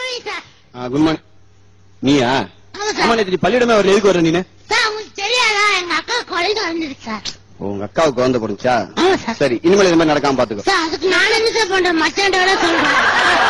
Morning sir good morning நீயா ஆமா ஆமா சார் நேத்து நீ பள்ளியிடமே வரல எதுக்கு வர நீனு சார் உங்களுக்கு தெரியாதா எங்க அக்கா குழந்தை வந்துருக்கு சார் ஓ, உங்க அக்காவுக்கு குழந்தை போடுச்சா ஆமா சார் சரி இனிமேல் இது மாதிரி நடக்காம பாத்துக்கோ சார் அதுக்கு நான் என்ன சார் பண்றேன் மச்சாண்டோட சொல்றேன்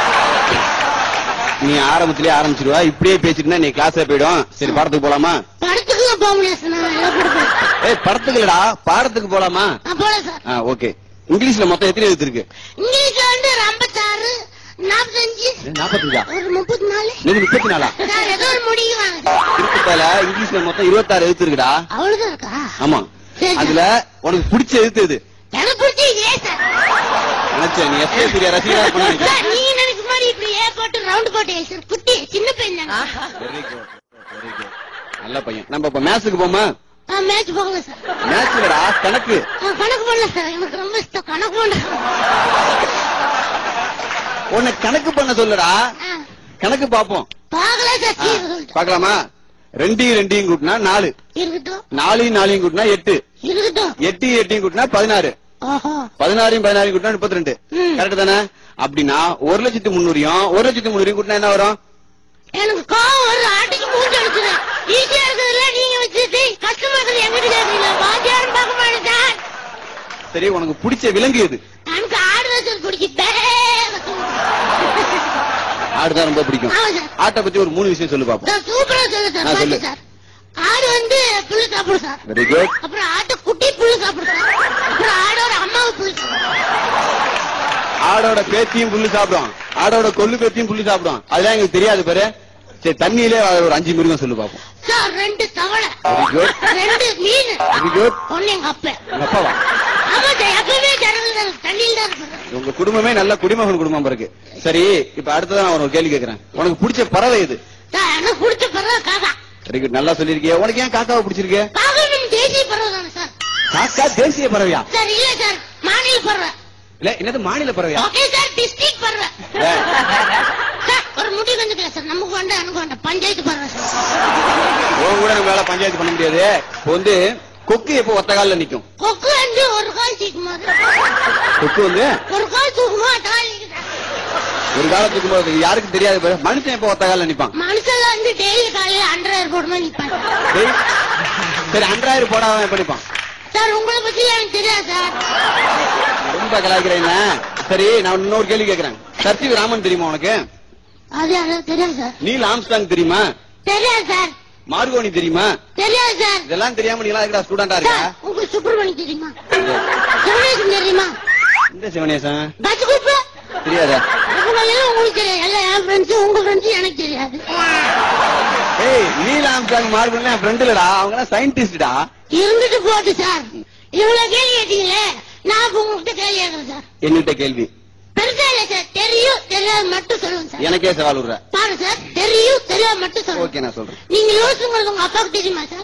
நீ ஆரம்பத்திலேயே ஆரம்பிச்சிருவா இப்படியே பேசிட்டு நீ கிளாஸ்ல போயிடும் சரி பாடத்துக்கு போலாமா படத்துக்கு போக முடியாது சார் நான் நல்லா படுப்பேன் ஏய் படத்துக்கு இல்லடா பாடத்துக்கு போலாமா நான் போல சார் ஆ ஓகே இங்கிலீஷ்ல மொத்தம் எத்தனை எழுத்து இருக்கு இங்கிலீஷ்ல வந்து ஒரு ஐம்பத்தாறு நாற்பத்தஞ்சு நாற்பத்தஞ்சா ஒரு முப்பத்தி நாலு நீங்க முப்பத்தி நாலா சார் ஏதோ ஒரு முடிவாங்க சார் திருப்பத்தால இங்கிலீஷ்ல மொத்தம் இருபத்தாறு எழுத்து இருக்குடா அவ்வளவுதான் இருக்கா ஆமா சரி சார். அதுல உனக்கு பிடிச்ச எழுத்து எது எனக்கு பிடிச்ச இதே சார் நினைச்சேன் நீ எஸ்ஏ சூர்யா ரசிகரா பண்ண சார் நீங்க நினைக்கிற மாதிரி இப்படி ஏ போட்டு ரவுண்ட் போட்டு சார் குட்டி சின்ன பையன் தானே வெரி குட் வெரி குட் நல்ல பையன் நம்ம இப்ப மேட்சுக்கு போமா ஆ மேட்ச் போகல சார் மேட்ச்லடா கணக்கு ஆ, கணக்கு பண்ணல சார் எனக்கு ரொம்ப இஷ்டம் கணக்கு பண்ண உன்னை கணக்கு பண்ண சொல்லுடா ஆ, கணக்கு பாப்போம் பார்க்கல சார் ஆ, சீக்கிரம் சொல்லிட்டு. பார்க்கலாமா ரெண்டையும் ரெண்டையும் கூட்டினா நாலு இருக்கட்டும் நாலையும் நாலையும் கூட்டினா எட்டு இருக்கட்டும் எட்டையும் எட்டையும் கூட்டினா பதினாறு ஓஹோ பதினாறையும் பதினாறையும் கூட்டினா முப்பத்தி ரெண்டு ம். கரெக்ட் தானே அப்படின்னா ஒரு லட்சத்தி முன்னூறையும் ஒரு லட்சத்தி முன்னூறையும் கூட்டினா என்ன வரும் எனக்கு கோவம் வருது ஆட்டுக்கு மூஞ்சி அடிச்சுது ஈஸியா இருக்கிறதுல நீங்க வச்சுட்டு கஷ்டமா இருக்குது எங்கிட்ட கேட்கறீங்களா வாத்தியாரும் பார்க்க மாட்டேன் சார் சரி உனக்கு பிடிச்ச விலங்கு எது எனக்கு ஆடு வச்சது பிடிக்கும் ஆடுதான் ரொம்ப பிடிக்கும் ஆமா சார் ஆட்டை பத்தி ஒரு மூணு விஷயம் சொல்லு பாப்போம் சார் சூப்பரா சொல்லு சார் ஆ, பாத்து சொல்லு. சார் ஆடு வந்து புல்லு சாப்பிடும் சார் வெரி குட் அப்புறம் ஆட்டு குட்டி புல்லு சாப்பிடும் சார் அப்புறம் ஆடோட அம்மாவை புல்லு சாப்பிடும் ஆடோட பேத்தியும் புல்லு சாப்பிடும் ஆடோட கொள்ளு பேத்தியும் புல்லு சாப்பிடும் அதெல்லாம் எங்களுக்கு தெரியாது பாரு சரி தண்ணியிலே ஒரு அஞ்சு மிருகம் சொல்லு பாப்போம் சார் ரெண்டு தவளை வெரி குட் ரெண்டு மீன் வெரி குட் ஒண்ணு எங்க அப்ப உங்க அப்பாவா ஆமா சார் எப்பவுமே ஜனங்கள் தான் தண்ணியில் தான் இருப்பாங்க உங்க குடும்பமே நல்ல குடிமகன் குடும்பம் இருக்கு சரி இப்ப அடுத்ததான் நான் ஒரு கேள்வி கேக்குறேன் உனக்கு பிடிச்ச பறவை எது சார் எனக்கு பிடிச்ச பறவை காக்கா வெரி குட் நல்லா சொல்லிருக்கிய உனக்கு ஏன் காக்காவை பிடிச்சிருக்கு காக்கா நம்ம தேசிய பறவை தானே சார் காக்கா தேசிய பறவையா சார் இல்ல சார் மாநில பறவை இல்ல என்னது மாநில பறவையா ஓகே சார் டிஸ்ட்ரிக்ட் பறவை ஏய், சார் ஒரு முடி வந்துக்கல சார் நமக்கு வேண்டாம் எனக்கு வேண்டாம் பஞ்சாயத்து பறவை சார் உன் கூட நம்மளால பஞ்சாயத்து பண்ண முடியாது இப்போ வந்து கொக்கு எப்போ ஒத்த கால்ல நிக்கும் கொக்கு வந்து ஒரு கால் தூக்குமா கொக்கு வந்து ஒரு கால் தூக்குமா தாலி ஒரு காலத்துக்கு போது யாருக்கும் தெரியாது பாரு. மனுஷன் எப்போ ஒத்த கால்ல நிப்பான் மனுஷங்க வந்து டெய்லி காலையில அண்டர் போடுமா நிப்பாங்க டேய், சரி அன்றாயிரம் போடாம எப்ப நிப்பான் சார் உங்களை பத்தி எனக்கு தெரியாது சார் ரொம்ப கலாய்க்கிறேன் சரி நான் இன்னொரு கேள்வி கேக்குறேன் சர்ச்சிவ் ராமன் தெரியுமா உனக்கு அது எனக்கு தெரியாது சார் நீல் ஆம்ஸ்டாங் தெரியுமா தெரியாது சார் மார்கோனி தெரியுமா தெரியாது சார் இதெல்லாம் தெரியாம நீ எல்லாம் ஸ்டூடெண்டா இருக்கா சார் உங்களுக்கு சுப்பிரமணி தெரியுமா சிவனேசன் தெரியுமா இந்த சிவனேசன் பஸ் குரூப் தெரியாதா எல்லாம் உங்களுக்கு தெரியாது எல்லாம் என் ஃப்ரெண்ட்ஸ் உங்க ஃப்ரெண்ட்ஸ் எனக்கு தெரியாது ஏய் நீல் ஆம்ஸ்டாங் மார்கோனி என் ஃப்ரெண்ட் இல்லடா அவங்க எல்லாம் சயின்டிஸ்டா இருந்துட்டு போட்டு சார் இவ்வளவு கேள்வி கேட்டீங்களே நான் இப்ப உங்ககிட்ட கேள்வி கேட்கறேன் சார் என்கிட்ட கேள்வி பெருசா இல்ல சார் தெரியும் தெரியாது மட்டும் சொல்லுங்க சார் எனக்கே சவால் விடுற பாருங்க சார் தெரியும் தெரியாது மட்டும் சொல்லுங்க ஓகே நான் சொல்றேன் நீங்க யோசிச்சுங்கிறது உங்க அப்பாவுக்கு தெரியுமா சார்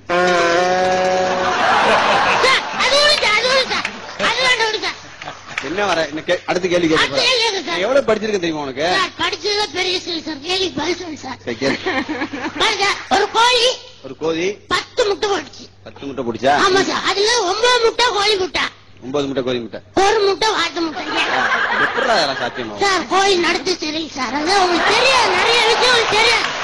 சார் அது விடு சார் அது விடு சார் அது வேண்டாம் விடு சார் என்ன வர என்ன கே- அடுத்த கேள்வி கேட்க அடுத்த கேள்வி கேட்க போறேன் சார். எவ்வளவு படிச்சிருக்கேன் தெரியுமா உனக்கு சார் படிச்சதுல பெரிய சொல்லு சார் கேள்வி பதில் சொல்லு சார் சரி, கேளு. பாருங்க ஒரு கோழி ஒரு கோழி பத்து முட்டை போட்டுச்சு பத்து முட்டை பிடிச்சா ஆமா சார் அதுல ஒன்பது முட்டை கோழி முட்டை ஒன்பது முட்டை கோழி முட்டை ஒரு முட்டை வாத்து முட்டை எப்படி அதெல்லாம் சாத்தியமா சார் கோழி நடத்து தெரியும் சார் அதான் உங்களுக்கு தெரியாது நிறைய விஷயம் உங்களுக்கு தெரியாது